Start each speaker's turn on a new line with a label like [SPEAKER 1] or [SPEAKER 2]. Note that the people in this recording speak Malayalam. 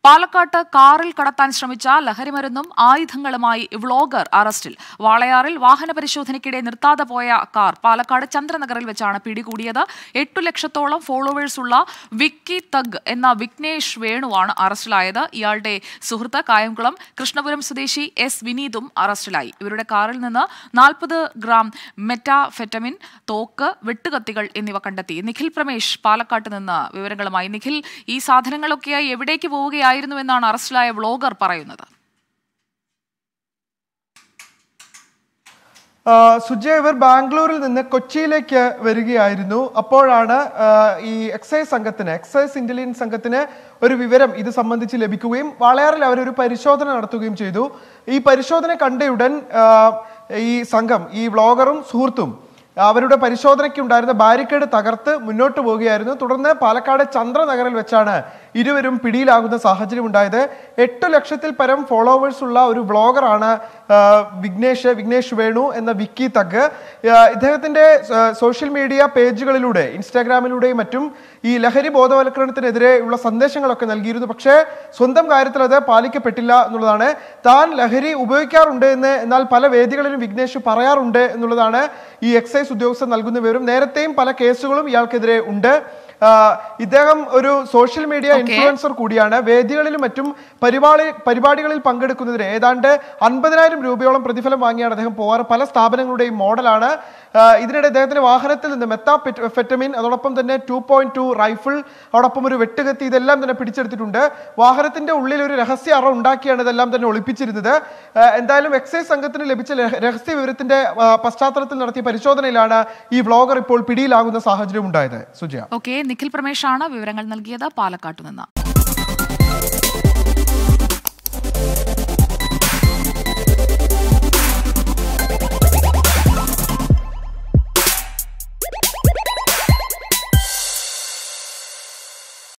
[SPEAKER 1] പാലക്കാട്ട് കാറിൽ കടത്താൻ ശ്രമിച്ച ലഹരിമരുന്നും ആയുധങ്ങളുമായി വ്ളോഗർ അറസ്റ്റിൽ വാളയാറിൽ വാഹന പരിശോധനയ്ക്കിടെ നിർത്താതെ പോയ കാർ പാലക്കാട് ചന്ദ്രനഗറിൽ വെച്ചാണ് പിടികൂടിയത് എട്ടു ലക്ഷത്തോളം ഫോളോവേഴ്സ് ഉള്ള വിക്കി തഗ് എന്ന വിഘ്നേഷ് വേണുവാണ് അറസ്റ്റിലായത് ഇയാളുടെ സുഹൃത്ത് കായംകുളം കൃഷ്ണപുരം സ്വദേശി എസ് വിനീതും അറസ്റ്റിലായി ഇവരുടെ കാറിൽ നിന്ന് നാൽപ്പത് ഗ്രാം മെറ്റാഫെറ്റമിൻ തോക്ക് വെട്ടുകത്തികൾ എന്നിവ കണ്ടെത്തി നിഖിൽ പ്രമേഷ് പാലക്കാട്ട് നിന്ന് വിവരങ്ങളുമായി നിഖിൽ ഈ സാധനങ്ങളൊക്കെയായി എവിടേക്ക് പോവുകയായിരുന്നുവെന്നാണ് അറസ്റ്റിലായ വ്ളോഗർ പറയുന്നത്
[SPEAKER 2] ആ, സുജയ ഇവർ ബാംഗ്ലൂരിൽ നിന്ന് കൊച്ചിയിലേക്ക് വരികയായിരുന്നു അപ്പോഴാണ് ആ, ഈ എക്സൈസ് സംഘത്തിന് എക്സൈസ് ഇന്റലിജൻസ് സംഘത്തിന് ഒരു വിവരം ഇത് സംബന്ധിച്ച് ലഭിക്കുകയും വളയാറിൽ അവരൊരു പരിശോധന നടത്തുകയും ചെയ്തു ഈ പരിശോധന കണ്ടയുടൻ ആ, ഈ സംഘം ഈ വ്ളോഗറും സുഹൃത്തും അവരുടെ പരിശോധനയ്ക്ക് ഉണ്ടായിരുന്ന ബാരിക്കേഡ് തകർത്ത് മുന്നോട്ട് പോവുകയായിരുന്നു തുടർന്ന് പാലക്കാട് ചന്ദ്രനഗറിൽ വെച്ചാണ് ഇരുവരും പിടിയിലാകുന്ന സാഹചര്യം ഉണ്ടായത് എട്ട് ലക്ഷത്തിൽ പരം ഫോളോവേഴ്സ് ഉള്ള ഒരു വ്ളോഗറാണ് ആ, വിഘ്നേഷ് വിഘ്നേഷ് വേണു എന്ന വിക്കി തഗ് ആ, ഇദ്ദേഹത്തിന്റെ ആ, സോഷ്യൽ മീഡിയ പേജുകളിലൂടെ ഇൻസ്റ്റാഗ്രാമിലൂടെയും മറ്റും ഈ ലഹരി ബോധവൽക്കരണത്തിനെതിരെ ഉള്ള സന്ദേശങ്ങളൊക്കെ നൽകിയിരുന്നു പക്ഷേ സ്വന്തം കാര്യത്തിൽ അത് പാലിക്കപ്പെട്ടില്ല എന്നുള്ളതാണ് താൻ ലഹരി ഉപയോഗിക്കാറുണ്ട് എന്ന് എന്നാൽ പല വേദികളിലും വിഘ്നേഷ് പറയാറുണ്ട് എന്നുള്ളതാണ് ഈ എക്സൈസ് ഉദ്യോഗസ്ഥർ നൽകുന്ന വിവരം നേരത്തെയും പല കേസുകളും ഇയാൾക്കെതിരെ ഉണ്ട് ആ, ഇദ്ദേഹം ഒരു സോഷ്യൽ മീഡിയ
[SPEAKER 1] Okay.
[SPEAKER 2] ഇൻഫ്ലുവൻസർ കൂടിയാണ് വേദികളിലും മറ്റും പരിപാടി പരിപാടികളിൽ പങ്കെടുക്കുന്നതിന് ഏതാണ്ട് അൻപതിനായിരം രൂപയോളം പ്രതിഫലം വാങ്ങിയാണ് അദ്ദേഹം പോകാറ് പല സ്ഥാപനങ്ങളുടെയും മോഡലാണ് ആ, ഇതിനിടെ അദ്ദേഹത്തിന്റെ വാഹനത്തിൽ നിന്ന് മെത്താഫെറ്റമിൻ അതോടൊപ്പം തന്നെ ടു പോയിന്റ് ടു റൈഫിൾ അതോടൊപ്പം ഒരു വെട്ടുകത്തി ഇതെല്ലാം തന്നെ പിടിച്ചെടുത്തിട്ടുണ്ട് വാഹനത്തിന്റെ ഉള്ളിൽ ഒരു രഹസ്യ അറ ഉണ്ടാക്കിയാണ് ഇതെല്ലാം തന്നെ ഒളിപ്പിച്ചിരുന്നത് ആ, എന്തായാലും എക്സൈസ് സംഘത്തിന് ലഭിച്ച രഹ- രഹസ്യ വിവരത്തിന്റെ ആ, പശ്ചാത്തലത്തിൽ നടത്തിയ പരിശോധനയിലാണ് ഈ വ്ളോഗർ ഇപ്പോൾ പിടിയിലാകുന്ന സാഹചര്യം ഉണ്ടായത് സുജയ
[SPEAKER 1] ഓക്കെ നിഖിൽ പ്രമേഷാണ് വിവരങ്ങൾ നൽകിയത് പാലക്കാട്ടു നിന്ന്